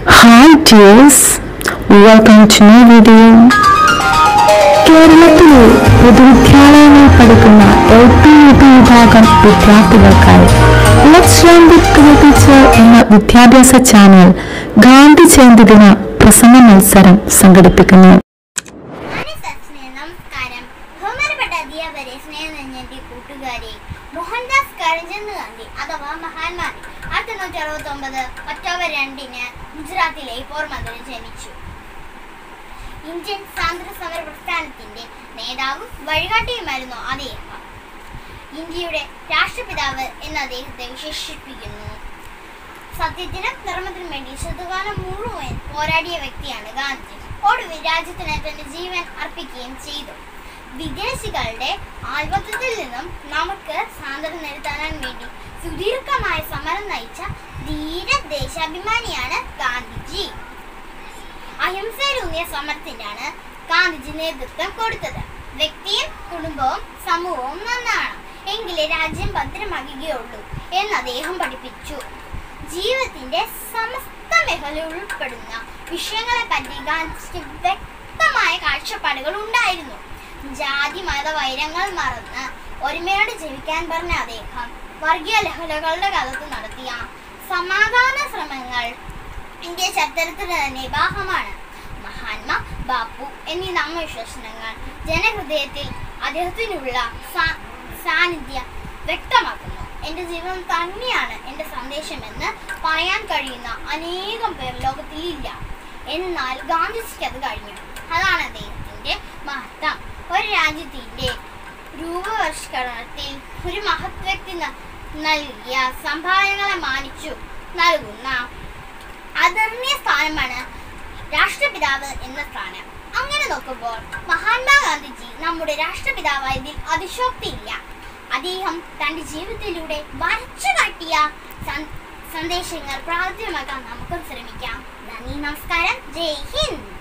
Hi dears, welcome to new video. കേരളത്തിലെ പൊതുവിദ്യാലയങ്ങളിൽ പഠിക്കുന്ന L P U P വിഭാഗം വിദ്യാർത്ഥികൾക്കായി ലെറ്റ്സ് ലേൺ വിത്ത് ടീച്ചർ എന്ന വിദ്യാഭ്യാസ ചാനൽ ഗാന്ധി ജയന്തി ദിന പ്രസംഗ മത്സരം സംഘടിപ്പിക്കുന്നു സ്നേഹം നമസ്കാരം ബഹുമാനപ്പെട്ട അധ്യാപകരെ സ്നേഹം നിറഞ്ഞ എന്റെ കൂട്ടുകാരെ മോഹൻദാസ് കരംചന്ദ് ഗാന്ധി അഥവാ മഹാത്മാഗാന്ധി ആയിരത്തി തൊണ്ണൂറ്റി അറുപത്തി ഒമ്പത് ഒക്ടോബർ രണ്ടിന് ഗുജറാത്തിലെ പോർബന്തറിൽ ജനിച്ചു ഇന്ത്യൻ സ്വാതന്ത്ര്യ സമര പ്രസ്ഥാനത്തിന്റെ നേതാവും വഴികാട്ടിയുമായിരുന്നു അദ്ദേഹം ഇന്ത്യയുടെ രാഷ്ട്രപിതാവ് എന്ന് അദ്ദേഹത്തെ വിശേഷിപ്പിക്കുന്നു സത്യത്തിനും ധർമ്മത്തിനും വേണ്ടി ശതകാലം മുഴുവൻ പോരാടിയ വ്യക്തിയാണ് ഗാന്ധി ഒടുവിൽ രാജ്യത്തിന് തന്റെ ജീവൻ അർപ്പിക്കുകയും ചെയ്തു വിദേശികളുടെ ആൾബദ്ധത്തിൽ നിന്നും നമുക്ക് സ്വാതന്ത്ര്യം നേടുത്താൻ വേണ്ടി സുദീർഘമായ സമരം നയിച്ച ധീര ദേശാഭിമാനിയാണ് ഗാന്ധിജി അഹിംസയിലൂന്നിയ സമരത്തിനാണ് ഗാന്ധിജി നേതൃത്വം കൊടുത്തത് വ്യക്തിയും കുടുംബവും സമൂഹവും നന്നാണ് എങ്കിലേ രാജ്യം ഭദ്രമാകുകയുള്ളൂ എന്ന് അദ്ദേഹം പഠിപ്പിച്ചു ജീവിതത്തിന്റെ സമസ്ത മേഖല ഉൾപ്പെടുന്ന വിഷയങ്ങളെ പറ്റി ഗാന്ധിജിക്ക് വ്യക്തമായ കാഴ്ചപ്പാടുകൾ ഉണ്ടായിരുന്നു ജാതി മത വൈരങ്ങൾ മറന്ന് ഒരുമയോടെ ജീവിക്കാൻ പറഞ്ഞ അദ്ദേഹം വർഗീയ ലഹളകളുടെ കാലത്ത് നടത്തിയ സമാധാന ശ്രമങ്ങൾ ഇന്ത്യ ചരിത്രത്തിന് തന്നെ ഭാഗമാണ് മഹാത്മാ ബാപ്പു എന്നീ നാമവിശേഷണങ്ങൾ ജനഹൃദയത്തിൽ അദ്ദേഹത്തിനുള്ള സാ- സാന്നിധ്യം വ്യക്തമാക്കുന്നു എൻ്റെ ജീവിതം തന്നെയാണ് എൻ്റെ സന്ദേശമെന്ന് പറയാൻ കഴിയുന്ന അനേകം പേർ ലോകത്തിൽ ഇല്ല എന്നാൽ ഗാന്ധിജിക്ക് അത് കഴിഞ്ഞു അതാണ് അദ്ദേഹത്തിൻ്റെ മഹത്വം ഒരു രാജ്യത്തിൻ്റെ രൂപവൽക്കരണത്തിൽ ഒരു മഹത് വ്യക്തി ന- നൽകിയ സംഭാവനകളെ മാനിച്ചു നൽകുന്ന ആദരണീയ സ്ഥാനമാണ് രാഷ്ട്രപിതാവ് എന്ന സ്ഥാനം അങ്ങനെ നോക്കുമ്പോൾ മഹാത്മാഗാന്ധിജി നമ്മുടെ രാഷ്ട്രപിതാവായതിൽ അതിശോക്തിയില്ല അദ്ദേഹം തന്റെ ജീവിതത്തിലൂടെ വരച്ചു കാട്ടിയ സന്ദേശങ്ങൾ പ്രാവർത്തികമാക്കാൻ നമുക്കും ശ്രമിക്കാം നന്ദി നമസ്കാരം ജയ് ഹിന്ദ്